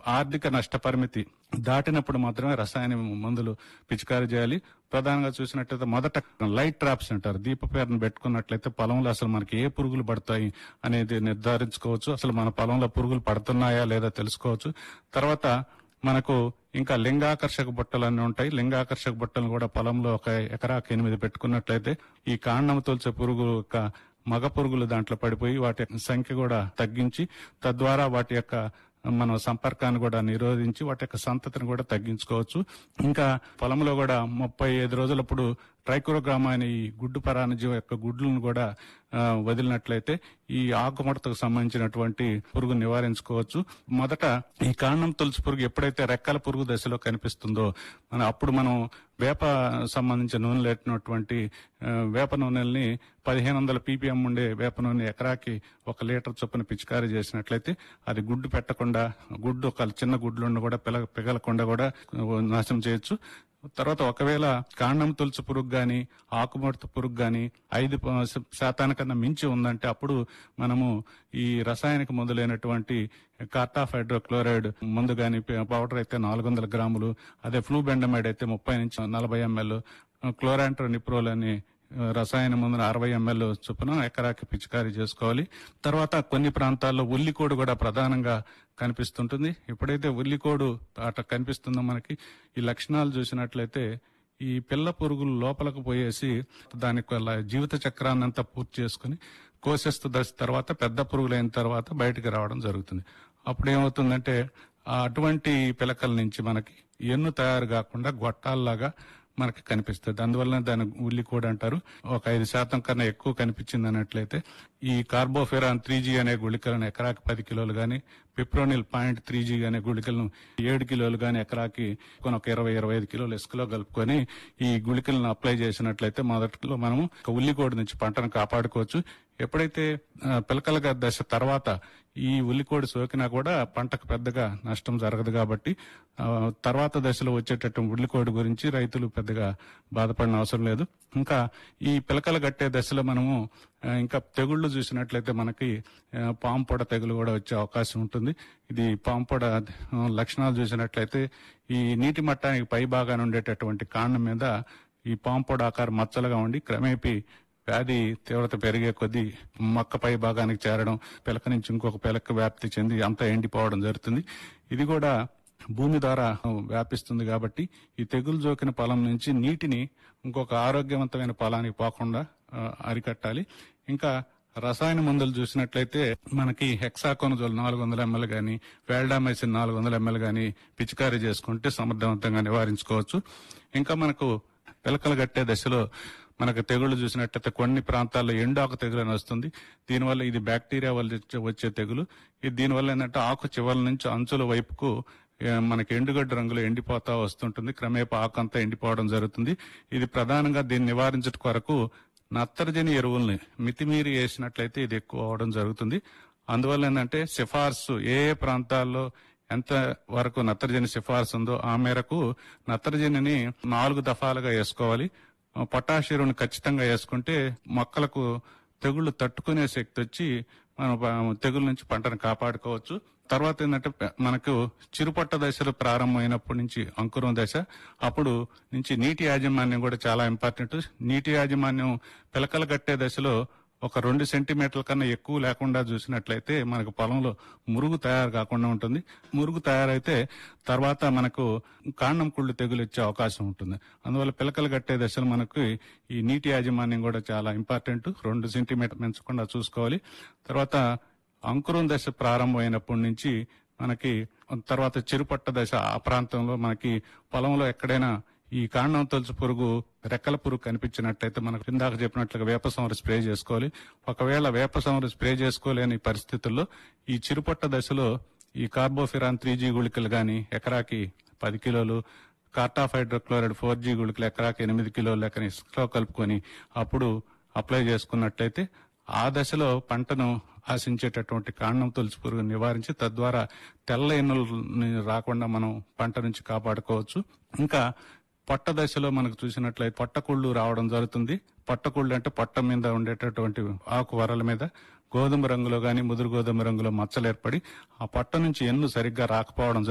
ఆర్థిక నష్టపరిమితి దాటినప్పుడు మాత్రమే రసాయన మందులు పిచికారీ చేయాలి ప్రధానంగా చూసినట్లయితే మొదట లైట్ ట్రాప్స్ అంటారు దీప పేరును పెట్టుకున్నట్లయితే పొలంలో అసలు మనకి ఏ పురుగులు పడతాయి అనేది నిర్ధారించుకోవచ్చు అసలు మన పొలంలో పురుగులు పడుతున్నాయా లేదా తెలుసుకోవచ్చు తర్వాత మనకు ఇంకా లింగాకర్షక బుట్టలు అన్నీ ఉంటాయి లింగాకర్షక బుట్టలు కూడా పొలంలో ఒక ఎకరాకు ఎనిమిది పెట్టుకున్నట్లయితే ఈ కాండం తొలిచే పురుగు యొక్క మగ పురుగులు దాంట్లో పడిపోయి వాటి యొక్క సంఖ్య కూడా తగ్గించి తద్వారా వాటి యొక్క మనం సంపర్కాన్ని కూడా నిరోధించి వాటి యొక్క సంతతిని కూడా తగ్గించుకోవచ్చు ఇంకా పొలంలో కూడా ముప్పై ఐదు రోజులప్పుడు ట్రైకోగ్రామా అనే ఈ గుడ్డు పరాణజీవ యొక్క గుడ్లను కూడా ఆ, వదిలినట్లయితే ఈ ఆకుముడతకు సంబంధించినటువంటి పురుగు నివారించుకోవచ్చు మొదట ఈ కాండం తులసి పురుగు ఎప్పుడైతే రెక్కల పురుగు దశలో కనిపిస్తుందో మన అప్పుడు మనం వేప సంబంధించిన నూనె లేటినటువంటి ఆ, వేప నూనెల్ని పదిహేను వందల పీపీఎం ఉండే వేప నూనె ఎకరాకి ఒక లీటర్ చొప్పున పిచికారీ చేసినట్లయితే అది గుడ్డు పెట్టకుండా గుడ్డు ఒక చిన్న గుడ్లు కూడా పిల పిగలకుండా కూడా నాశనం చేయొచ్చు తర్వాత ఒకవేళ కాండం తులుచు పురుగు గాని ఆకుముడత పురుగు గాని ఐదు ప- శాతానికన్నా మించి ఉందంటే అప్పుడు మనము ఈ రసాయనిక మందులైనటువంటి కార్టాఫ్ హైడ్రోక్లోరైడ్ మందు గాని ప- పౌడర్ అయితే నాలుగు వందల గ్రాములు అదే ఫ్లూబెండమైడ్ అయితే ముప్పై నుంచి నలభై ఎంఎల్ క్లోరాంట్రో నిప్రోల్ అని ఆ, రసాయన మందును అరవై ఎంఎల్ చొప్పున ఎకరాకి పిచికారీ చేసుకోవాలి తర్వాత కొన్ని ప్రాంతాల్లో ఉల్లికోడు కూడా ప్రధానంగా కనిపిస్తుంటుంది ఎప్పుడైతే ఉల్లికోడు అట కనిపిస్తుందో మనకి ఈ లక్షణాలు చూసినట్లయితే ఈ పిల్ల పురుగులు లోపలకు పోయేసి దాని యొక్క జీవిత చక్రాన్ని అంతా పూర్తి చేసుకుని కోశస్థ దశ తర్వాత పెద్ద పురుగులు అయిన తర్వాత బయటికి రావడం జరుగుతుంది అప్పుడు ఏమవుతుందంటే ఆ అటువంటి పిలకల నుంచి మనకి ఎన్ను తయారు కాకుండా గొట్టాల్లాగా మనకి కనిపిస్తుంది అందువల్ల దాని ఉల్లి కూడా అంటారు ఒక ఐదు శాతం కన్నా ఎక్కువ కనిపించింది అన్నట్లయితే ఈ కార్బోఫెరాన్ త్రీ జీ అనే గుళికలను ఎకరాకి పది కిలోలు గాని పిప్రోనిల్ పాయింట్ త్రీ జీ అనే గుళికలను ఏడు కిలోలు గాని ఎకరాకి కొన్ని ఒక ఇరవై ఇరవై ఐదు కిలోలు ఇసుకలో కలుపుకొని ఈ గుళికలను అప్లై చేసినట్లయితే మొదట్లో మనము ఒక ఉల్లికోడు నుంచి పంటను కాపాడుకోవచ్చు ఎప్పుడైతే ఆ, పిలకల దశ తర్వాత ఈ ఉల్లికోడి సోకినా కూడా పంటకు పెద్దగా నష్టం జరగదు కాబట్టి ఆ, తర్వాత దశలో వచ్చేటట్టు ఉల్లికోడి గురించి రైతులు పెద్దగా బాధపడిన అవసరం లేదు ఇంకా ఈ పిలకలు కట్టే దశలో మనము ఆ, ఇంకా తెగుళ్లు చూసినట్లయితే మనకి ఆ, పాము పొడ తెగులు కూడా వచ్చే అవకాశం ఉంటుంది ఇది పాము పొడ ఆ, లక్షణాలు చూసినట్లయితే ఈ నీటి మట్టానికి పై భాగాన ఉండేటటువంటి కాండం మీద ఈ పాము పొడ ఆకారం మచ్చలుగా ఉండి క్రమేపీ వ్యాధి తీవ్రత పెరిగే కొద్దీ మొక్క పై భాగానికి చేరడం పిలక నుంచి ఇంకొక పిలక వ్యాప్తి చెంది అంతా ఎండిపోవడం జరుగుతుంది ఇది కూడా భూమి ద్వారా వ్యాపిస్తుంది కాబట్టి ఈ తెగులు జోకిన పొలం నుంచి నీటిని ఇంకొక ఆరోగ్యవంతమైన పొలానికి పోకుండా ఆ, అరికట్టాలి ఇంకా రసాయన మందులు చూసినట్లయితే మనకి హెక్సాకోనజోల్ నాలుగు వందల ఎంఎల్ గాని వేల్డామైసిన్ నాలుగు వందల ఎంఎల్ గాని పిచికారీ చేసుకుంటే సమర్థవంతంగా నివారించుకోవచ్చు ఇంకా మనకు పిలకలు కట్టే దశలో మనకు తెగుళ్లు చూసినట్లయితే కొన్ని ప్రాంతాల్లో ఎండాకు తెగులు అని వస్తుంది దీనివల్ల ఇది బ్యాక్టీరియా వల్ల వచ్చే- వచ్చే తెగులు ఇది దీనివల్ల ఏంటంటే ఆకు చివరి నుంచి అంచుల వైపుకు ఏ, మనకి ఎండుగడ్డ రంగులో ఎండిపోతా వస్తుంటుంది క్రమేపా ఆకు అంతా ఎండిపోవడం జరుగుతుంది ఇది ప్రధానంగా దీన్ని నివారించడం కొరకు నత్రజని ఎరువుల్ని మితిమీరి వేసినట్లయితే ఇది ఎక్కువ అవడం జరుగుతుంది అందువల్ల ఏంటంటే సిఫార్సు ఏ ఏ ప్రాంతాల్లో ఎంత వరకు నత్రజని సిఫార్సు ఉందో ఆ మేరకు నత్రజనిని నాలుగు దఫాలుగా వేసుకోవాలి ఆ, పొటాష్ ఎరువుని ఖచ్చితంగా వేసుకుంటే మొక్కలకు తెగుళ్లు తట్టుకునే శక్తి వచ్చి మనం ప- తెగుళ్ళ నుంచి పంటను కాపాడుకోవచ్చు తర్వాత ఏంటంటే పె- మనకు చిరుపట్ట దశలు ప్రారంభమైనప్పటి నుంచి అంకురం దశ అప్పుడు నుంచి నీటి యాజమాన్యం కూడా చాలా ఇంపార్టెంట్ నీటి యాజమాన్యం పిలకలు కట్టే దశలో ఒక రెండు సెంటీమీటర్ల కన్నా ఎక్కువ లేకుండా చూసినట్లయితే మనకు పొలంలో మురుగు తయారు కాకుండా ఉంటుంది మురుగు తయారైతే తర్వాత మనకు కాండం కుళ్ళు తెగులు వచ్చే అవకాశం ఉంటుంది అందువల్ల పిలకలు కట్టే దశలో మనకు ఈ నీటి యాజమాన్యం కూడా చాలా ఇంపార్టెంట్ రెండు సెంటీమీటర్ పెంచకుండా చూసుకోవాలి తర్వాత అంకురం దశ ప్రారంభమైనప్పటి నుంచి మనకి తర్వాత చిరుపట్ట దశ ఆ ప్రాంతంలో మనకి పొలంలో ఎక్కడైనా ఈ కాండం తొలుచు పురుగు రెక్కల పురుగు కనిపించినట్లయితే మనకు ఇందాక చెప్పినట్లుగా వేప సంవరి స్ప్రే చేసుకోవాలి ఒకవేళ వేప సంవరి స్ప్రే చేసుకోలేని పరిస్థితుల్లో ఈ చిరుపట్ట దశలో ఈ కార్బోఫిరాన్ త్రీ జీ గుళికలు గాని ఎకరాకి పది కిలోలు కార్టాఫ్ హైడ్రోక్లోరైడ్ ఫోర్ జీ గుళికలు ఎకరాకి ఎనిమిది కిలోలు లెక్కన ఇసుకలో కలుపుకొని అప్పుడు అప్లై చేసుకున్నట్లయితే ఆ దశలో పంటను ఆశించేటటువంటి కాండం తొలుచు పురుగు నివారించి తద్వారా తెల్ల ఎన్నులు రాకుండా మనం పంట నుంచి కాపాడుకోవచ్చు ఇంకా పొట్ట దశలో మనకు చూసినట్లయితే పొట్టకుళ్ళు రావడం జరుగుతుంది పొట్టకుళ్ళు అంటే పొట్ట మీద ఉండేటటువంటి ఆకు వరల మీద గోధుమ రంగులో గాని ముదురు గోధుమ రంగులో మచ్చలు ఏర్పడి ఆ పొట్ట నుంచి ఎన్ను సరిగ్గా రాకపోవడం